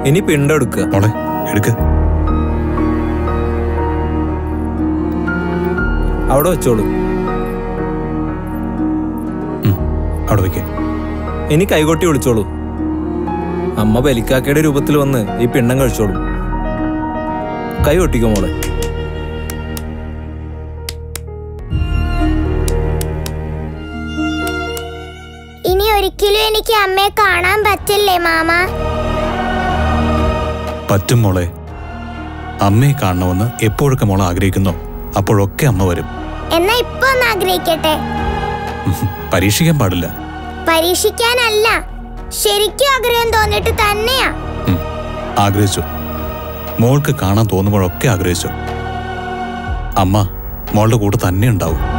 ഇനി പിണ്ടം എടുക്കുക മോളെ എടുക്ക് അവിടെ വെച്ചോളൂ ഉം, അവിടെ വെക്കേ ഇനി കൈകൊട്ടി വിളിച്ചോളൂ അമ്മ ബലിക്കാക്കയുടെ രൂപത്തിൽ വന്ന് ഈ പിണ്ടം കഴിച്ചോളൂ കൈ ഒട്ടിക്കോ മോളെ ഇനി ഒരിക്കലും എനിക്ക് അമ്മയെ കാണാൻ പറ്റില്ലേ മാമ പറ്റും മോളെ അമ്മയെ കാണണമെന്ന് എപ്പോഴൊക്കെ മോൾ ആഗ്രഹിക്കുന്നോ അപ്പോഴൊക്കെ അമ്മ വരും എന്നാ ഇപ്പൊ ഒന്ന് ആഗ്രഹിക്കട്ടെ ഉം, പരീക്ഷിക്കാൻ പാടില്ല പരീക്ഷിക്കാനല്ല ശരിക്കും ആഗ്രഹം തോന്നിട്ട് തന്നെയാ ഉം, ആഗ്രഹിച്ചു മോൾക്ക് കാണാൻ തോന്നുമ്പോഴൊക്കെ ആഗ്രഹിച്ചു അമ്മ മോളുടെ കൂടെ തന്നെ ഉണ്ടാവും